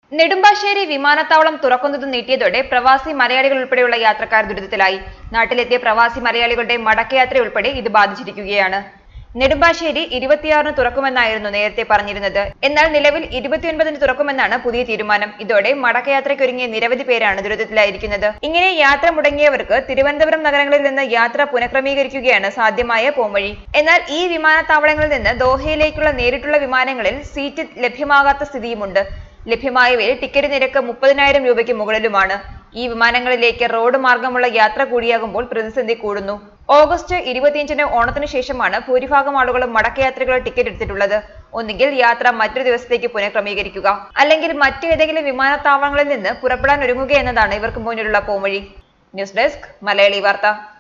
നെടുമ്പാശ്ശേരി വിമാനത്താവളം തുറക്കുന്നത് നീട്ടിയതോടെ പ്രവാസി മലയാളികൾ ഉൾപ്പെടെയുള്ള യാത്രക്കാർ ദുരിതത്തിലായി നാട്ടിലെത്തിയ പ്രവാസി മലയാളികളുടെ മടക്കയാത്ര ഉൾപ്പെടെ ഇത് ബാധിച്ചിരിക്കുകയാണ് നെടുമ്പാശ്ശേരി ഇരുപത്തിയാറിന് തുറക്കുമെന്നായിരുന്നു നേരത്തെ പറഞ്ഞിരുന്നത് എന്നാൽ നിലവിൽ ഇരുപത്തിയൊൻപതിന് തുറക്കുമെന്നാണ് പുതിയ തീരുമാനം ഇതോടെ മടക്കയാത്രയ്ക്കൊരുങ്ങിയ നിരവധി പേരാണ് ദുരിതത്തിലായിരിക്കുന്നത് ഇങ്ങനെ യാത്ര മുടങ്ങിയവർക്ക് തിരുവനന്തപുരം നഗരങ്ങളിൽ നിന്ന് യാത്ര പുനഃക്രമീകരിക്കുകയാണ് സാധ്യമായ പോംവഴി എന്നാൽ ഈ വിമാനത്താവളങ്ങളിൽ നിന്ന് ദോഹയിലേക്കുള്ള നേരിട്ടുള്ള വിമാനങ്ങളിൽ സീറ്റ് ലഭ്യമാകാത്ത സ്ഥിതിയുമുണ്ട് ലഭ്യമായവയിൽ ടിക്കറ്റ് നിരക്ക് മുപ്പതിനായിരം രൂപയ്ക്ക് മുകളിലുമാണ് ഈ വിമാനങ്ങളിലേക്ക് റോഡ് മാർഗമുള്ള യാത്ര കൂടിയാകുമ്പോൾ പ്രതിസന്ധി കൂടുന്നു ഓഗസ്റ്റ് ഇരുപത്തിയഞ്ചിന് ഓണത്തിന് ശേഷമാണ് ഭൂരിഭാഗം ആളുകളും മടക്കയാത്രകളുടെ ടിക്കറ്റ് എടുത്തിട്ടുള്ളത് ഒന്നുകിൽ യാത്ര മറ്റൊരു ദിവസത്തേക്ക് പുനഃക്രമീകരിക്കുക അല്ലെങ്കിൽ മറ്റേതെങ്കിലും വിമാനത്താവളങ്ങളിൽ നിന്ന് പുറപ്പെടാൻ ഒരുങ്ങുക എന്നതാണ് ഇവർക്ക് മുന്നിലുള്ള പോംവഴി ന്യൂസ് ഡെസ്ക് മലയാളി വാർത്ത